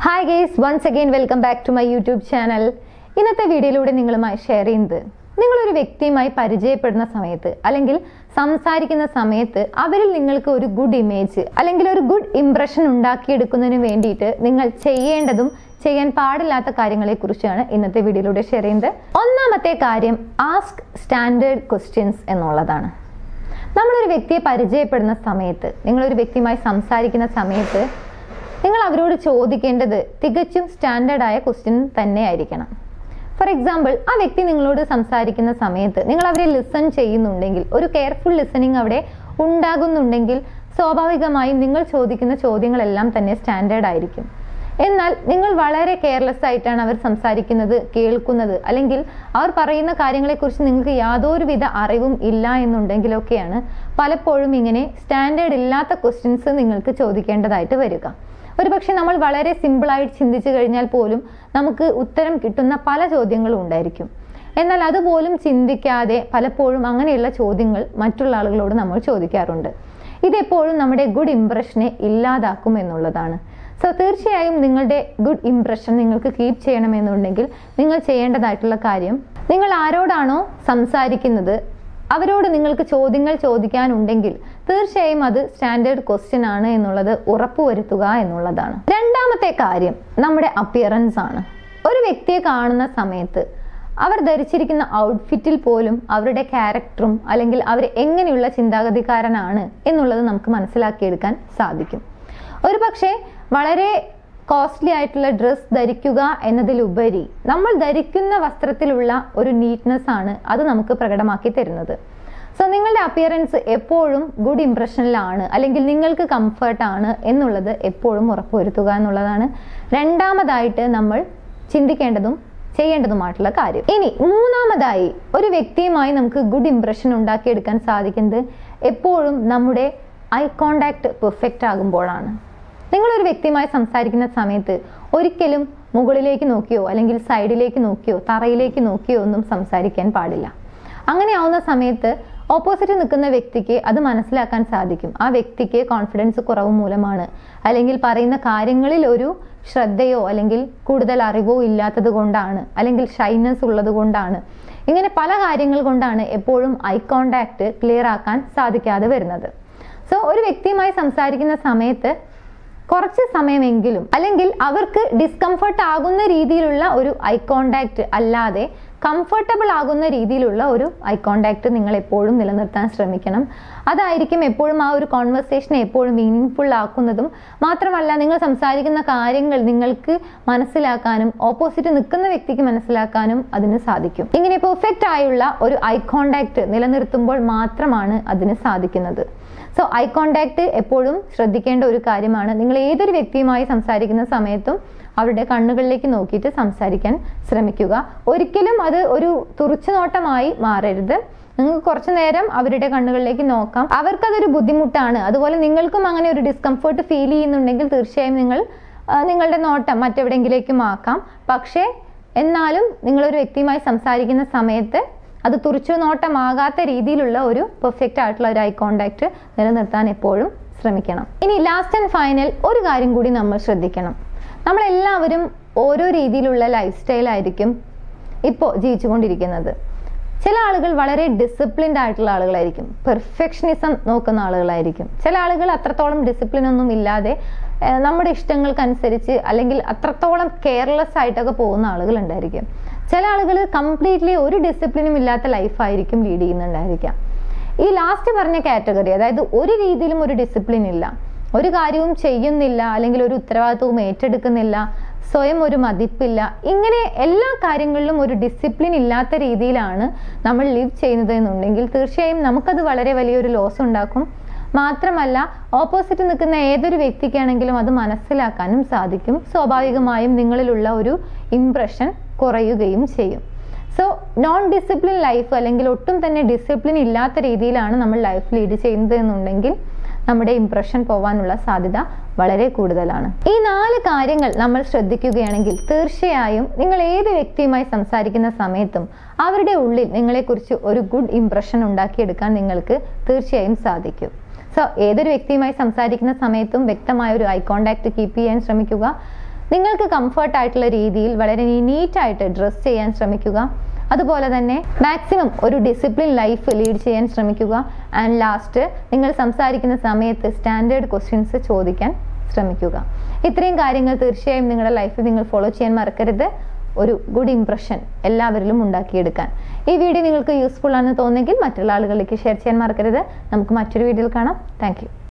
hi guys once again welcome back to my YouTube channel ഇന്നത്തെ വീഡിയോയിലൂടെ നിങ്ങളുമായി share ചെയ്യുന്നത് നിങ്ങളൊരു വ്യക്തിയുമായി പരിചയപ്പെടുന്ന സമയത്ത് അല്ലെങ്കിൽ സംസാരിക്കുന്ന സമയത്ത് അവരിൽ നിങ്ങൾക്ക് ഒരു ഗുഡ് ഇമേജ് അല്ലെങ്കിൽ ഒരു ഗുഡ് ഇംപ്രഷൻ ഉണ്ടാക്കിയെടുക്കുന്നതിന് വേണ്ടിയിട്ട് നിങ്ങൾ ചെയ്യേണ്ടതും ചെയ്യാൻ പാടില്ലാത്ത കാര്യങ്ങളെക്കുറിച്ചാണ് ഇന്നത്തെ വീഡിയോയിലൂടെ ഷെയർ ചെയ്യുന്നത് ഒന്നാമത്തെ കാര്യം ആസ്ക് സ്റ്റാൻഡേർഡ് ക്വസ്റ്റ്യൻസ് എന്നുള്ളതാണ് നമ്മളൊരു വ്യക്തിയെ പരിചയപ്പെടുന്ന സമയത്ത് നിങ്ങളൊരു വ്യക്തിയുമായി സംസാരിക്കുന്ന സമയത്ത് നിങ്ങൾ അവരോട് ചോദിക്കേണ്ടത് തികച്ചും സ്റ്റാൻഡേർഡായ ക്വസ്റ്റ്യൻ തന്നെ ആയിരിക്കണം ഫോർ എക്സാമ്പിൾ ആ വ്യക്തി നിങ്ങളോട് സംസാരിക്കുന്ന സമയത്ത് നിങ്ങൾ അവരെ ലിസൺ ചെയ്യുന്നുണ്ടെങ്കിൽ ഒരു കെയർഫുൾ ലിസണിങ് അവിടെ ഉണ്ടാകുന്നുണ്ടെങ്കിൽ സ്വാഭാവികമായും നിങ്ങൾ ചോദിക്കുന്ന ചോദ്യങ്ങളെല്ലാം തന്നെ സ്റ്റാൻഡേർഡ് ആയിരിക്കും എന്നാൽ നിങ്ങൾ വളരെ കെയർലെസ് ആയിട്ടാണ് അവർ സംസാരിക്കുന്നത് കേൾക്കുന്നത് അല്ലെങ്കിൽ അവർ പറയുന്ന കാര്യങ്ങളെക്കുറിച്ച് നിങ്ങൾക്ക് യാതൊരുവിധ അറിവും ഇല്ല എന്നുണ്ടെങ്കിലൊക്കെയാണ് പലപ്പോഴും ഇങ്ങനെ സ്റ്റാൻഡേർഡ് ഇല്ലാത്ത ക്വസ്റ്റ്യൻസ് നിങ്ങൾക്ക് ചോദിക്കേണ്ടതായിട്ട് വരിക ഒരുപക്ഷെ നമ്മൾ വളരെ സിമ്പിളായിട്ട് ചിന്തിച്ചു കഴിഞ്ഞാൽ പോലും നമുക്ക് ഉത്തരം കിട്ടുന്ന പല ചോദ്യങ്ങളും ഉണ്ടായിരിക്കും എന്നാൽ അതുപോലും ചിന്തിക്കാതെ പലപ്പോഴും അങ്ങനെയുള്ള ചോദ്യങ്ങൾ മറ്റുള്ള ആളുകളോട് നമ്മൾ ചോദിക്കാറുണ്ട് ഇതെപ്പോഴും നമ്മുടെ ഗുഡ് ഇംപ്രഷനെ ഇല്ലാതാക്കും എന്നുള്ളതാണ് സോ തീർച്ചയായും നിങ്ങളുടെ ഗുഡ് ഇംപ്രഷൻ നിങ്ങൾക്ക് കീപ്പ് ചെയ്യണമെന്നുണ്ടെങ്കിൽ നിങ്ങൾ ചെയ്യേണ്ടതായിട്ടുള്ള കാര്യം നിങ്ങൾ ആരോടാണോ സംസാരിക്കുന്നത് അവരോട് നിങ്ങൾക്ക് ചോദ്യങ്ങൾ ചോദിക്കാനുണ്ടെങ്കിൽ തീർച്ചയായും അത് സ്റ്റാൻഡേർഡ് ക്വസ്റ്റ്യൻ ആണ് എന്നുള്ളത് ഉറപ്പുവരുത്തുക എന്നുള്ളതാണ് രണ്ടാമത്തെ കാര്യം നമ്മുടെ അപ്പിയറൻസ് ആണ് ഒരു വ്യക്തിയെ കാണുന്ന സമയത്ത് അവർ ധരിച്ചിരിക്കുന്ന ഔട്ട്ഫിറ്റിൽ പോലും അവരുടെ ക്യാരക്ടറും അല്ലെങ്കിൽ അവർ എങ്ങനെയുള്ള ചിന്താഗതിക്കാരനാണ് എന്നുള്ളത് നമുക്ക് മനസ്സിലാക്കിയെടുക്കാൻ സാധിക്കും ഒരു പക്ഷേ വളരെ കോസ്റ്റ്ലി ആയിട്ടുള്ള ഡ്രസ്സ് ധരിക്കുക എന്നതിലുപരി നമ്മൾ ധരിക്കുന്ന വസ്ത്രത്തിലുള്ള ഒരു നീറ്റ്നെസ് ആണ് അത് നമുക്ക് പ്രകടമാക്കി തരുന്നത് സോ നിങ്ങളുടെ അപ്പിയറൻസ് എപ്പോഴും ഗുഡ് ഇംപ്രഷനിലാണ് അല്ലെങ്കിൽ നിങ്ങൾക്ക് കംഫർട്ടാണ് എന്നുള്ളത് എപ്പോഴും ഉറപ്പുവരുത്തുക എന്നുള്ളതാണ് രണ്ടാമതായിട്ട് നമ്മൾ ചിന്തിക്കേണ്ടതും ചെയ്യേണ്ടതുമായിട്ടുള്ള കാര്യം ഇനി മൂന്നാമതായി ഒരു വ്യക്തിയുമായി നമുക്ക് ഗുഡ് ഇംപ്രഷൻ ഉണ്ടാക്കിയെടുക്കാൻ സാധിക്കുന്നത് എപ്പോഴും നമ്മുടെ ഐ കോണ്ടാക്ട് പെർഫെക്റ്റ് ആകുമ്പോഴാണ് നിങ്ങളൊരു വ്യക്തിയുമായി സംസാരിക്കുന്ന സമയത്ത് ഒരിക്കലും മുകളിലേക്ക് നോക്കിയോ അല്ലെങ്കിൽ സൈഡിലേക്ക് നോക്കിയോ തറയിലേക്ക് നോക്കിയോ ഒന്നും സംസാരിക്കാൻ പാടില്ല അങ്ങനെ ആവുന്ന സമയത്ത് ഓപ്പോസിറ്റ് നിൽക്കുന്ന വ്യക്തിക്ക് അത് മനസ്സിലാക്കാൻ സാധിക്കും ആ വ്യക്തിക്ക് കോൺഫിഡൻസ് കുറവ് മൂലമാണ് അല്ലെങ്കിൽ പറയുന്ന കാര്യങ്ങളിൽ ഒരു ശ്രദ്ധയോ അല്ലെങ്കിൽ കൂടുതൽ അറിവോ ഇല്ലാത്തത് കൊണ്ടാണ് അല്ലെങ്കിൽ ഷൈനസ് ഉള്ളത് കൊണ്ടാണ് ഇങ്ങനെ പല കാര്യങ്ങൾ കൊണ്ടാണ് എപ്പോഴും ഐ കോണ്ടാക്ട് ക്ലിയർ ആക്കാൻ സാധിക്കാതെ വരുന്നത് സോ ഒരു വ്യക്തിയുമായി സംസാരിക്കുന്ന സമയത്ത് കുറച്ച് സമയമെങ്കിലും അല്ലെങ്കിൽ അവർക്ക് ഡിസ്കംഫർട്ട് ആകുന്ന രീതിയിലുള്ള ഒരു ഐ കോണ്ടാക്ട് അല്ലാതെ കംഫർട്ടബിൾ ആകുന്ന രീതിയിലുള്ള ഒരു ഐ കോണ്ടാക്ട് നിങ്ങൾ എപ്പോഴും നിലനിർത്താൻ ശ്രമിക്കണം അതായിരിക്കും എപ്പോഴും ആ ഒരു കോൺവെർസേഷനെ എപ്പോഴും മീനിങ് ഫുൾ ആക്കുന്നതും മാത്രമല്ല നിങ്ങൾ സംസാരിക്കുന്ന കാര്യങ്ങൾ നിങ്ങൾക്ക് മനസ്സിലാക്കാനും ഓപ്പോസിറ്റ് നിൽക്കുന്ന വ്യക്തിക്ക് മനസ്സിലാക്കാനും അതിന് സാധിക്കും ഇങ്ങനെ പെർഫെക്റ്റ് ആയുള്ള ഒരു ഐ കോണ്ടാക്ട് നിലനിർത്തുമ്പോൾ മാത്രമാണ് അതിന് സാധിക്കുന്നത് സോ ഐ കോണ്ടാക്ട് എപ്പോഴും ശ്രദ്ധിക്കേണ്ട ഒരു കാര്യമാണ് നിങ്ങൾ ഏതൊരു വ്യക്തിയുമായി സംസാരിക്കുന്ന സമയത്തും അവരുടെ കണ്ണുകളിലേക്ക് നോക്കിയിട്ട് സംസാരിക്കാൻ ശ്രമിക്കുക ഒരിക്കലും അത് ഒരു തുറച്ചുനോട്ടമായി മാറരുത് നിങ്ങൾക്ക് കുറച്ചു നേരം അവരുടെ കണ്ണുകളിലേക്ക് നോക്കാം അവർക്കതൊരു ബുദ്ധിമുട്ടാണ് അതുപോലെ നിങ്ങൾക്കും അങ്ങനെ ഒരു ഡിസ്കംഫർട്ട് ഫീൽ ചെയ്യുന്നുണ്ടെങ്കിൽ തീർച്ചയായും നിങ്ങൾ ആ, നിങ്ങളുടെ നോട്ടം മറ്റെവിടെയെങ്കിലേക്കും ആക്കാം പക്ഷേ എന്നാലും നിങ്ങളൊരു വ്യക്തിയുമായി സംസാരിക്കുന്ന സമയത്ത് അത് തുറിച്ചു നോട്ടമാകാത്ത രീതിയിലുള്ള ഒരു പെർഫെക്റ്റ് ആയിട്ടുള്ള ഒരു ഐ കോണ്ടാക്ട് നിലനിർത്താൻ എപ്പോഴും ശ്രമിക്കണം ഇനി ലാസ്റ്റ് ആൻഡ് ഫൈനൽ ഒരു കാര്യം കൂടി നമ്മൾ ശ്രദ്ധിക്കണം നമ്മളെല്ലാവരും ഓരോ രീതിയിലുള്ള ലൈഫ് സ്റ്റൈൽ ആയിരിക്കും ഇപ്പോൾ ജീവിച്ചുകൊണ്ടിരിക്കുന്നത് ചില ആളുകൾ വളരെ ഡിസിപ്ലിൻഡ് ആയിട്ടുള്ള ആളുകളായിരിക്കും പെർഫെക്ഷനിസം നോക്കുന്ന ആളുകളായിരിക്കും ചില ആളുകൾ അത്രത്തോളം ഡിസിപ്ലിൻ ഒന്നും ഇല്ലാതെ ഏഹ്, നമ്മുടെ ഇഷ്ടങ്ങൾക്കനുസരിച്ച് അല്ലെങ്കിൽ അത്രത്തോളം കെയർലെസ് ആയിട്ടൊക്കെ പോകുന്ന ആളുകൾ ഉണ്ടായിരിക്കും ചില ആളുകൾ കംപ്ലീറ്റ്ലി ഒരു ഡിസിപ്ലിനും ഇല്ലാത്ത ലൈഫായിരിക്കും ലീഡ് ചെയ്യുന്നുണ്ടായിരിക്കാം ഈ ലാസ്റ്റ് പറഞ്ഞ കാറ്റഗറി അതായത് ഒരു രീതിയിലും ഒരു ഡിസിപ്ലിൻ ഇല്ല ഒരു കാര്യവും ചെയ്യുന്നില്ല അല്ലെങ്കിൽ ഒരു ഉത്തരവാദിത്വവും ഏറ്റെടുക്കുന്നില്ല സ്വയം ഒരു മതിപ്പില്ല ഇങ്ങനെ എല്ലാ കാര്യങ്ങളിലും ഒരു ഡിസിപ്ലിൻ ഇല്ലാത്ത രീതിയിലാണ് നമ്മൾ ലിവ് ചെയ്യുന്നത് എന്നുണ്ടെങ്കിൽ തീർച്ചയായും നമുക്കത് വളരെ വലിയൊരു ലോസ് ഉണ്ടാക്കും മാത്രമല്ല ഓപ്പോസിറ്റ് നിൽക്കുന്ന ഏതൊരു വ്യക്തിക്കാണെങ്കിലും അത് മനസ്സിലാക്കാനും സാധിക്കും സ്വാഭാവികമായും നിങ്ങളിലുള്ള ഒരു ഇംപ്രഷൻ കുറയുകയും ചെയ്യും സോ നോൺ ഡിസിപ്ലിൻ ലൈഫ് അല്ലെങ്കിൽ ഒട്ടും തന്നെ ഡിസിപ്ലിൻ ഇല്ലാത്ത രീതിയിലാണ് നമ്മൾ ലൈഫ് ലീഡ് ചെയ്യുന്നത് എന്നുണ്ടെങ്കിൽ നമ്മുടെ ഇംപ്രഷൻ പോവാനുള്ള സാധ്യത വളരെ കൂടുതലാണ് ഈ നാല് കാര്യങ്ങൾ നമ്മൾ ശ്രദ്ധിക്കുകയാണെങ്കിൽ തീർച്ചയായും നിങ്ങൾ ഏത് വ്യക്തിയുമായി സംസാരിക്കുന്ന സമയത്തും അവരുടെ ഉള്ളിൽ നിങ്ങളെക്കുറിച്ച് ഒരു ഗുഡ് ഇംപ്രഷൻ ഉണ്ടാക്കിയെടുക്കാൻ നിങ്ങൾക്ക് തീർച്ചയായും സാധിക്കും സോ ഏതൊരു വ്യക്തിയുമായി സംസാരിക്കുന്ന സമയത്തും വ്യക്തമായ ഒരു ഐ കോണ്ടാക്ട് കീപ്പ് ചെയ്യാൻ ശ്രമിക്കുക നിങ്ങൾക്ക് കംഫർട്ട് ആയിട്ടുള്ള രീതിയിൽ വളരെ നീറ്റായിട്ട് ഡ്രസ്സ് ചെയ്യാൻ ശ്രമിക്കുക അതുപോലെ തന്നെ മാക്സിമം ഒരു ഡിസിപ്ലിൻ ലൈഫ് ലീഡ് ചെയ്യാൻ ശ്രമിക്കുക ആൻഡ് ലാസ്റ്റ് നിങ്ങൾ സംസാരിക്കുന്ന സമയത്ത് സ്റ്റാൻഡേർഡ് ക്വസ്റ്റ്യൻസ് ചോദിക്കാൻ ശ്രമിക്കുക ഇത്രയും കാര്യങ്ങൾ തീർച്ചയായും നിങ്ങളുടെ ലൈഫിൽ നിങ്ങൾ ഫോളോ ചെയ്യാൻ മറക്കരുത് ഒരു ഗുഡ് ഇംപ്രഷൻ എല്ലാവരിലും ഉണ്ടാക്കിയെടുക്കാൻ ഈ വീഡിയോ നിങ്ങൾക്ക് യൂസ്ഫുൾ ആണെന്ന് തോന്നുമെങ്കിൽ മറ്റുള്ള ആളുകളിലേക്ക് ഷെയർ ചെയ്യാൻ മറക്കരുത് നമുക്ക് മറ്റൊരു വീഡിയോയിൽ കാണാം താങ്ക്